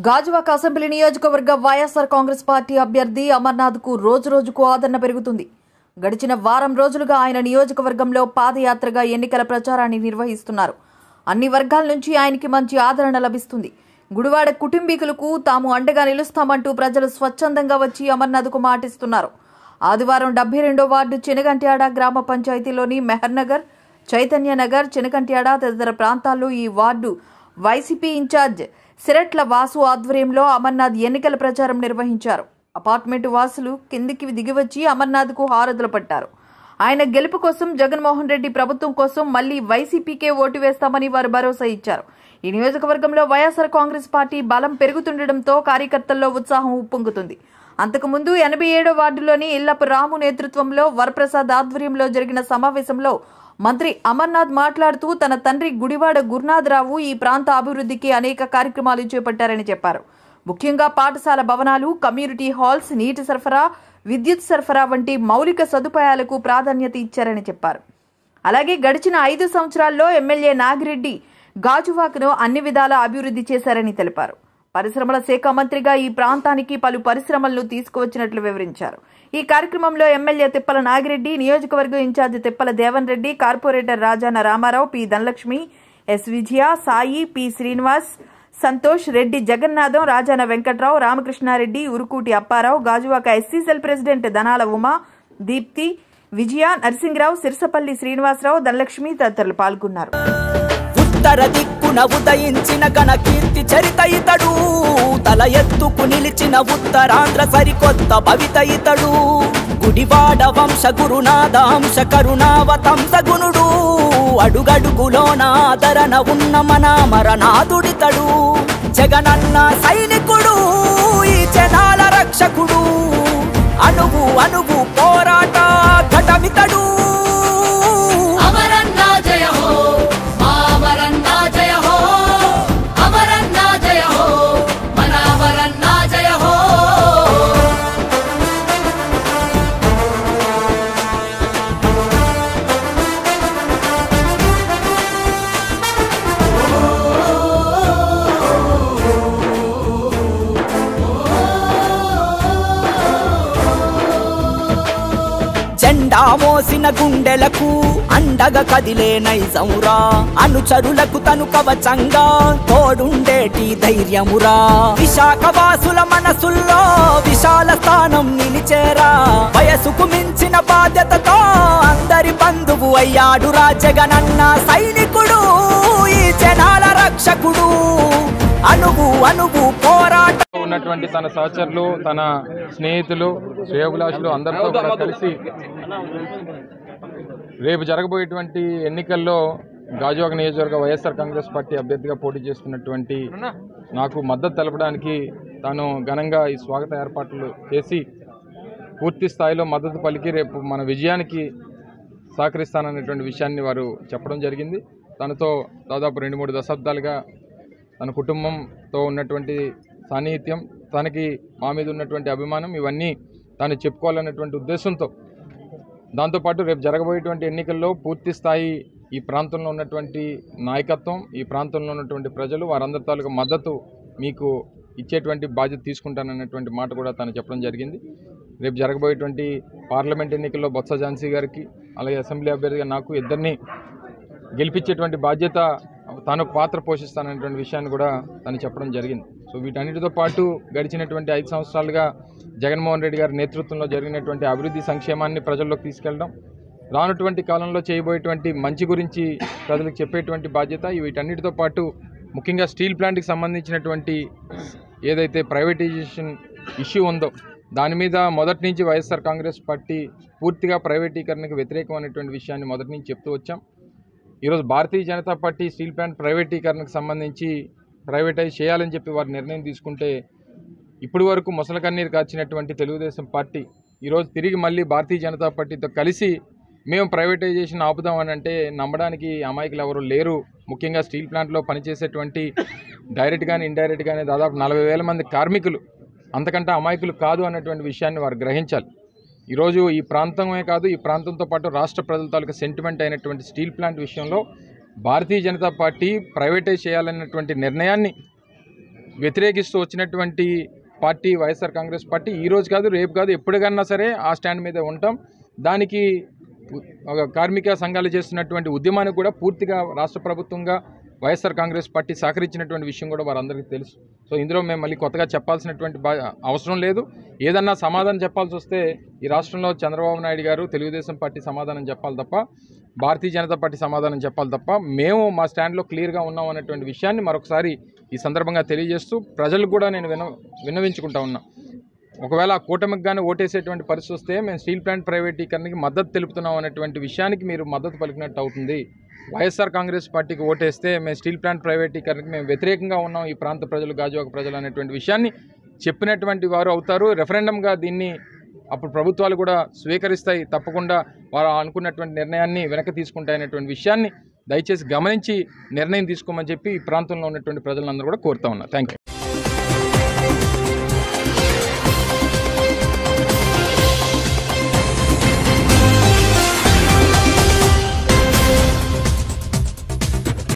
Gajuwaka assembly నియోజకవర్గ YSR Congress party అభ్యర్థి అమర్నాథ్ కు రోజు రోజుకు ఆదరణ పెరుగుతుంది గడిచిన వారం రోజులుగా ఆయన నియోజకవర్గంలో పాదయాత్రగా ఎన్నికల ప్రచారాన్ని నిర్వహిస్తున్నారు అన్ని వర్గాల నుంచి ఆయనకి మంచి ఆదరణ లభిస్తుంది గుడివాడ కుటుంబీకులకు తాము అండగా నిలుస్తామంటూ ప్రజలు స్వచ్ఛందంగా వచ్చి అమర్నాథ్కు మాటిస్తున్నారు ఆదివారం డెబ్బై రెండో వార్డు చినగంట్యాడ గ్రామ పంచాయతీలోని మెహర్ నగర్ చైతన్య నగర్ చినకంట్యాడ తదితర ప్రాంతాల్లో ఈ ward YCP incharge Siratla Vasu ఆధ్వర్యంలో అమర్నాథ్ ఎన్నికల ప్రచారం నిర్వహించారు అపార్ట్మెంట్ వాసులు కిందికి దిగివచ్చి అమర్నాథ్కు హారతులు పట్టారు ఆయన గెలుపు కోసం జగన్మోహన్ రెడ్డి ప్రభుత్వం కోసం మళ్లీ వైసీపీకే ఓటు వేస్తామని వారు భరోసా ఇచ్చారు ఈ నియోజకవర్గంలో వైఎస్ఆర్ కాంగ్రెస్ పార్టీ బలం పెరుగుతుండటంతో కార్యకర్తల్లో ఉత్సాహం ఉప్పొంగుతుంది అంతకుముందు ఎనభై ఏడో వార్డులోని ఇల్లపు రాము నేతృత్వంలో వరప్రసాద్ ఆధ్వర్యంలో జరిగిన సమావేశంలో మంత్రి అమర్నాథ్ మాట్లాడుతూ తన తండ్రి గుడివాడ గురునాథరావు ఈ ప్రాంత అభివృద్ధికి అనేక కార్యక్రమాలు చేపట్టారని చెప్పారు ముఖ్యంగా పాఠశాల భవనాలు కమ్యూనిటీ హాల్స్ నీటి సరఫరా విద్యుత్ సరఫరా వంటి మౌలిక సదుపాయాలకు ప్రాధాన్యత ఇచ్చారని చెప్పారు అలాగే గడిచిన ఐదు సంవత్సరాల్లో ఎమ్మెల్యే నాగిరెడ్డి గాజువాకను అన్ని విధాలా అభివృద్ధి చేశారని తెలిపారు పరిశ్రమల శాఖ మంత్రిగా ఈ ప్రాంతానికి పలు పరిశ్రమలను తీసుకువచ్చినట్లు వివరించారు ఈ కార్యక్రమంలో ఎమ్మెల్యే తిప్పల నాగిరెడ్డి నియోజకవర్గం incharge Tippala Devan Reddy corporator Rajana Ramarao P Dhanalakshmi S Vijaya Sai P Srinivas Santosh Reddy Jagannatham Rajana Venkatrao Ramakrishnareddy Urukuti Apparao Gajuwaka SC cell president Danala Uma Deepti Vijaya Narasingarao Sirasapalli Srinivasarao Dhanalakshmi తదితరులు పాల్గొన్నారు ఉత్తర దిక్కున ఉదయించిన ఘన కీర్తి చరిత ఇతడు తల ఎత్తుకు నిలిచిన ఉత్తరాంధ్ర సరికొత్త భవిత ఇతడు గుడివాడ వంశ గురునాథ అంశ కరుణావతంస గుణుడు అడుగడుగులోన ఆదరణ ఉన్న మన మరణాదుడితడు జగనన్న సైనికుడు ఈ జనాల రక్షకుడు అణువు అణువు పోరాట ఘటమితడు అమరన్నా జయ హో మా అమరన్నా జయ హో అమరన్నా జయ హో మన అమరన్నా జయ హో జెండా మోసిన గుండెలకు అండగా కదిలే నైజమురా అనుచరులకు తను కవచంగా తోడుండేటి ధైర్యమురా విశాఖవాసుల మనసుల్లో విశాల స్థానం నిలిచేరా వయసుకు మించిన బాధ్యతతో అందరి బంధువు అయ్యాడురా జగనన్న సైనికుడు ఈ జనాల రక్షకుడు అణువు అణువు పోరాట ఉన్నటువంటి తన సహచరులు తన స్నేహితులు శ్రేయోభిలాషులు అందరితో కూడా కలిసి రేపు జరగబోయేటువంటి ఎన్నికల్లో గాజువాక నియోజకవర్గ వైఎస్ఆర్ కాంగ్రెస్ పార్టీ అభ్యర్థిగా పోటీ చేస్తున్నటువంటి నాకు మద్దతు తెలపడానికి తాను ఘనంగా ఈ స్వాగత ఏర్పాట్లు చేసి పూర్తి స్థాయిలో మద్దతు పలికి రేపు మన విజయానికి సహకరిస్తాననేటువంటి విషయాన్ని వారు చెప్పడం జరిగింది తనతో దాదాపు రెండు మూడు దశాబ్దాలుగా తన కుటుంబంతో ఉన్నటువంటి సాన్నిహిత్యం తనకి మా మీద ఉన్నటువంటి అభిమానం ఇవన్నీ తాను చెప్పుకోవాలన్నటువంటి ఉద్దేశంతో దాంతోపాటు రేపు జరగబోయేటువంటి ఎన్నికల్లో పూర్తి స్థాయి ఈ ప్రాంతంలో ఉన్నటువంటి నాయకత్వం ఈ ప్రాంతంలో ఉన్నటువంటి ప్రజలు వారందరి తాలూకు మద్దతు మీకు ఇచ్చేటువంటి బాధ్యత తీసుకుంటానన్నటువంటి మాట కూడా తాను చెప్పడం జరిగింది రేపు జరగబోయేటువంటి పార్లమెంట్ ఎన్నికల్లో బొత్స ఝాన్సీ గారికి అలాగే అసెంబ్లీ అభ్యర్థిగా నాకు ఇద్దరిని గెలిపించేటువంటి బాధ్యత తాను పాత్ర పోషిస్తాననేటువంటి విషయాన్ని కూడా తను చెప్పడం జరిగింది సో వీటన్నిటితో పాటు గడిచినటువంటి ఐదు సంవత్సరాలుగా జగన్మోహన్ రెడ్డి గారి నేతృత్వంలో జరిగినటువంటి అభివృద్ధి సంక్షేమాన్ని ప్రజల్లోకి తీసుకెళ్ళడం రానటువంటి కాలంలో చేయబోయేటువంటి మంచి గురించి ప్రజలకు చెప్పేటువంటి బాధ్యత వీటన్నిటితో పాటు ముఖ్యంగా స్టీల్ ప్లాంట్కి సంబంధించినటువంటి ఏదైతే ప్రైవేటైజేషన్ ఇష్యూ ఉందో దాని మీద మొదటి నుంచి వైఎస్ఆర్ కాంగ్రెస్ పార్టీ పూర్తిగా ప్రైవేటీకరణకు వ్యతిరేకం అనేటువంటి విషయాన్ని మొదటి నుంచి చెప్తూ వచ్చాం ఈరోజు Bharatiya Janata party steel plant ప్రైవేటీకరణకు సంబంధించి ప్రైవేటైజ్ చేయాలని చెప్పి వారు నిర్ణయం తీసుకుంటే ఇప్పటి వరకు ముసల కన్నీరు కాచినటువంటి తెలుగుదేశం పార్టీ ఈరోజు తిరిగి మళ్ళీ భారతీయ జనతా పార్టీతో కలిసి మేము ప్రైవేటైజేషన్ ఆపుదామని అంటే నమ్మడానికి అమాయకులు ఎవరు లేరు ముఖ్యంగా స్టీల్ ప్లాంట్లో పనిచేసేటువంటి డైరెక్ట్ కానీ ఇండైరెక్ట్ కానీ దాదాపు నలభై వేల మంది కార్మికులు అంతకంటే అమాయకులు కాదు అన్నటువంటి విషయాన్ని వారు గ్రహించాలి ఈరోజు ఈ ప్రాంతమే కాదు ఈ ప్రాంతంతో పాటు రాష్ట్ర ప్రజల తాలూకు సెంటిమెంట్ అయినటువంటి స్టీల్ ప్లాంట్ విషయంలో భారతీయ జనతా పార్టీ ప్రైవేటైజ్ చేయాలన్నటువంటి నిర్ణయాన్ని వ్యతిరేకిస్తూ వచ్చినటువంటి పార్టీ వైఎస్ఆర్ కాంగ్రెస్ పార్టీ ఈ రోజు కాదు రేపు కాదు ఎప్పటికన్నా సరే ఆ స్టాండ్ మీద ఉంటాం దానికి ఉ- ఒక కార్మిక సంఘాలు చేస్తున్నటువంటి ఉద్యమానికి కూడా పూర్తిగా రాష్ట్ర ప్రభుత్వంగా వైఎస్ఆర్ కాంగ్రెస్ పార్టీ సహకరించినటువంటి విషయం కూడా వారందరికీ తెలుసు సో ఇందులో మేము మళ్ళీ కొత్తగా చెప్పాల్సినటువంటి బా అవసరం లేదు ఏదన్నా సమాధానం చెప్పాల్సి వస్తే ఈ రాష్ట్రంలో చంద్రబాబు నాయుడు గారు తెలుగుదేశం పార్టీ సమాధానం చెప్పాలి తప్ప భారతీయ జనతా పార్టీ సమాధానం చెప్పాలి తప్ప మేము మా స్టాండ్లో క్లియర్గా ఉన్నాం అనేటువంటి విషయాన్ని మరొకసారి ఈ సందర్భంగా తెలియజేస్తూ ప్రజలు కూడా నేను విన విన్నవించుకుంటా ఉన్నా ఒకవేళ ఆ కూటమికి కానీ ఓటేసేటువంటి పరిస్థితి వస్తే మేము స్టీల్ ప్లాంట్ ప్రైవేటీకరణకి మద్దతు తెలుపుతున్నాం అనేటువంటి విషయానికి మీరు మద్దతు పలికినట్టు అవుతుంది వైఎస్ఆర్ కాంగ్రెస్ పార్టీకి ఓటేస్తే మేము స్టీల్ ప్లాంట్ ప్రైవేటీకరణకి మేము వ్యతిరేకంగా ఉన్నాం ఈ ప్రాంత ప్రజలు గాజువాక ప్రజలు అనేటువంటి విషయాన్ని చెప్పినటువంటి వారు అవుతారు రెఫరెండంగా దీన్ని అప్పుడు ప్రభుత్వాలు కూడా స్వీకరిస్తాయి తప్పకుండా వారు అనుకున్నటువంటి నిర్ణయాన్ని వెనక్కి తీసుకుంటాయనేటువంటి విషయాన్ని దయచేసి గమనించి నిర్ణయం తీసుకోమని చెప్పి ఈ ప్రాంతంలో ఉన్నటువంటి ప్రజలందరూ కూడా కోరుతా ఉన్నా థ్యాంక్ యూ